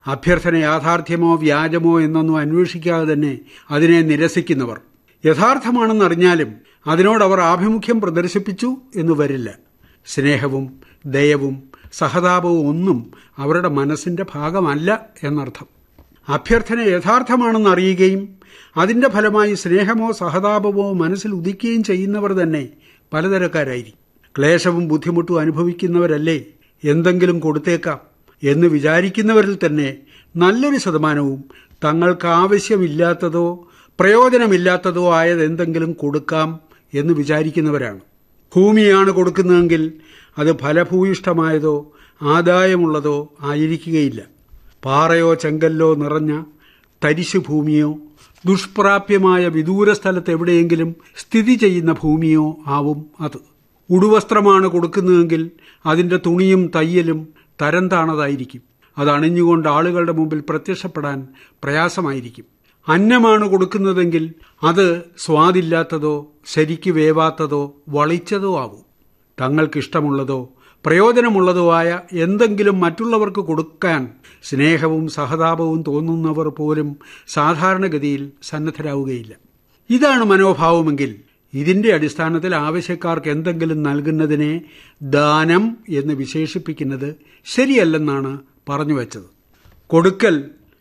അഭ്യർത്ഥന യാഥാർത്ഥ്യമോ വ്യാജമോ എന്നൊന്നും അന്വേഷിക്കാതെ തന്നെ അതിനെ നിരസിക്കുന്നവർ യഥാർത്ഥമാണെന്നറിഞ്ഞാലും അതിനോടവർ ആഭിമുഖ്യം പ്രദർശിപ്പിച്ചു എന്ന് വരില്ല സ്നേഹവും ദയവും സഹതാപവും ഒന്നും അവരുടെ മനസ്സിന്റെ ഭാഗമല്ല എന്നർത്ഥം അഭ്യർത്ഥന യഥാർത്ഥമാണെന്ന് അറിയുകയും അതിന്റെ ഫലമായി സ്നേഹമോ സഹതാപമോ മനസ്സിൽ ഉദിക്കുകയും ചെയ്യുന്നവർ തന്നെ പലതരക്കാരായിരിക്കും ക്ലേശവും ബുദ്ധിമുട്ടും അനുഭവിക്കുന്നവരല്ലേ എന്തെങ്കിലും കൊടുത്തേക്കാം എന്ന് വിചാരിക്കുന്നവരിൽ തന്നെ നല്ലൊരു ശതമാനവും തങ്ങൾക്ക് ആവശ്യമില്ലാത്തതോ പ്രയോജനമില്ലാത്തതോ ആയത് എന്തെങ്കിലും കൊടുക്കാം എന്ന് വിചാരിക്കുന്നവരാണ് ഭൂമിയാണ് കൊടുക്കുന്നതെങ്കിൽ അത് ഫലഭൂയിഷ്ഠമായതോ ആദായമുള്ളതോ ആയിരിക്കുകയില്ല പാറയോ ചെങ്കല്ലോ നിറഞ്ഞ തരിശു ഭൂമിയോ ദുഷ്പ്രാപ്യമായ വിദൂര സ്ഥലത്ത് എവിടെയെങ്കിലും സ്ഥിതി ചെയ്യുന്ന ഭൂമിയോ ആവും അത് ഉടുവസ്ത്രമാണ് കൊടുക്കുന്നതെങ്കിൽ അതിന്റെ തുണിയും തയ്യലും തരം താണതായിരിക്കും അത് അണിഞ്ഞുകൊണ്ട് ആളുകളുടെ മുമ്പിൽ പ്രത്യക്ഷപ്പെടാൻ പ്രയാസമായിരിക്കും അന്നമാണ് കൊടുക്കുന്നതെങ്കിൽ അത് സ്വാദില്ലാത്തതോ ശരിക്ക് വേവാത്തതോ വളിച്ചതോ ആവും തങ്ങൾക്കിഷ്ടമുള്ളതോ പ്രയോജനമുള്ളതോ ആയ എന്തെങ്കിലും മറ്റുള്ളവർക്ക് കൊടുക്കാൻ സ്നേഹവും സഹതാപവും തോന്നുന്നവർ പോലും സാധാരണഗതിയിൽ സന്നദ്ധരാവുകയില്ല ഇതാണ് മനോഭാവമെങ്കിൽ ഇതിന്റെ അടിസ്ഥാനത്തിൽ ആവശ്യക്കാർക്ക് എന്തെങ്കിലും നൽകുന്നതിനെ ദാനം എന്ന് വിശേഷിപ്പിക്കുന്നത് ശരിയല്ലെന്നാണ് പറഞ്ഞു വച്ചത് കൊടുക്കൽ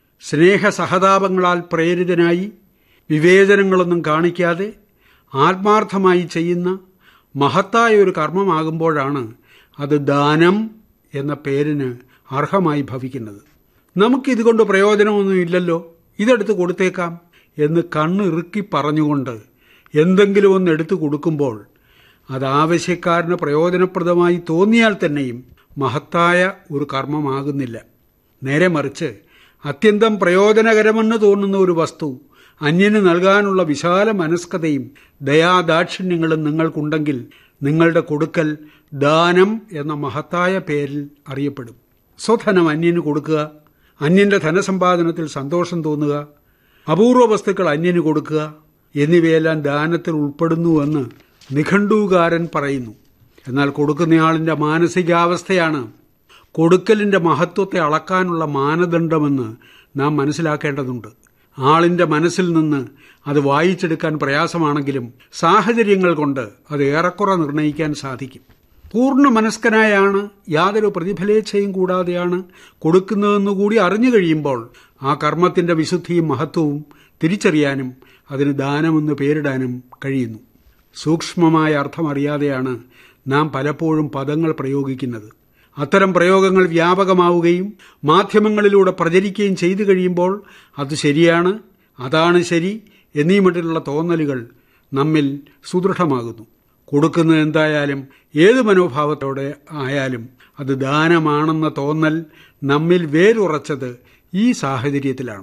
സ്നേഹസഹതാപങ്ങളാൽ പ്രേരിതനായി വിവേചനങ്ങളൊന്നും കാണിക്കാതെ ആത്മാർത്ഥമായി ചെയ്യുന്ന മഹത്തായ ഒരു കർമ്മമാകുമ്പോഴാണ് അത് ദാനം എന്ന പേരിന് അർഹമായി ഭവിക്കുന്നത് നമുക്കിതുകൊണ്ട് പ്രയോജനമൊന്നുമില്ലല്ലോ ഇതെടുത്ത് കൊടുത്തേക്കാം എന്ന് കണ്ണിറുക്കി പറഞ്ഞുകൊണ്ട് എന്തെങ്കിലും ഒന്ന് എടുത്തു കൊടുക്കുമ്പോൾ അത് ആവശ്യക്കാരന് പ്രയോജനപ്രദമായി തോന്നിയാൽ തന്നെയും മഹത്തായ ഒരു കർമ്മമാകുന്നില്ല നേരെ മറിച്ച് അത്യന്തം പ്രയോജനകരമെന്ന് തോന്നുന്ന ഒരു വസ്തു അന്യന് നൽകാനുള്ള വിശാല മനസ്കതയും ദയാദാക്ഷിണ്യങ്ങളും നിങ്ങൾക്കുണ്ടെങ്കിൽ നിങ്ങളുടെ കൊടുക്കൽ ദാനം എന്ന മഹത്തായ പേരിൽ അറിയപ്പെടും സ്വധനം അന്യന് കൊടുക്കുക അന്യന്റെ ധനസമ്പാദനത്തിൽ സന്തോഷം തോന്നുക അപൂർവ വസ്തുക്കൾ അന്യന് കൊടുക്കുക എന്നിവയെല്ലാം ദാനത്തിൽ ഉൾപ്പെടുന്നുവെന്ന് നിഘണ്ടൂകാരൻ പറയുന്നു എന്നാൽ കൊടുക്കുന്നയാളിന്റെ മാനസികാവസ്ഥയാണ് കൊടുക്കലിന്റെ മഹത്വത്തെ അളക്കാനുള്ള മാനദണ്ഡമെന്ന് നാം മനസ്സിലാക്കേണ്ടതുണ്ട് ആളിന്റെ മനസ്സിൽ നിന്ന് അത് വായിച്ചെടുക്കാൻ പ്രയാസമാണെങ്കിലും സാഹചര്യങ്ങൾ കൊണ്ട് അത് ഏറെക്കുറെ നിർണ്ണയിക്കാൻ സാധിക്കും പൂർണ്ണ മനസ്കനായാണ് യാതൊരു പ്രതിഫലേച്ഛയും കൂടാതെയാണ് കൊടുക്കുന്നതെന്നുകൂടി അറിഞ്ഞു കഴിയുമ്പോൾ ആ കർമ്മത്തിന്റെ വിശുദ്ധിയും മഹത്വവും തിരിച്ചറിയാനും അതിന് ദാനമെന്ന് പേരിടാനും കഴിയുന്നു സൂക്ഷ്മമായ അർത്ഥമറിയാതെയാണ് നാം പലപ്പോഴും പദങ്ങൾ പ്രയോഗിക്കുന്നത് അത്തരം പ്രയോഗങ്ങൾ വ്യാപകമാവുകയും മാധ്യമങ്ങളിലൂടെ പ്രചരിക്കുകയും ചെയ്തു കഴിയുമ്പോൾ അത് ശരിയാണ് അതാണ് ശരി എന്നീ മട്ടിലുള്ള തോന്നലുകൾ നമ്മിൽ സുദൃഢമാകുന്നു കൊടുക്കുന്നത് എന്തായാലും ഏത് മനോഭാവത്തോടെ ആയാലും അത് ദാനമാണെന്ന തോന്നൽ നമ്മിൽ വേരുറച്ചത് ഈ സാഹചര്യത്തിലാണ്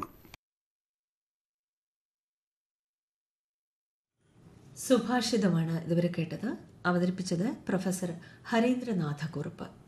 സുഭാഷിതമാണ് ഇതുവരെ കേട്ടത് അവതരിപ്പിച്ചത് പ്രൊഫസർ ഹരീന്ദ്രനാഥ കുറുപ്പ്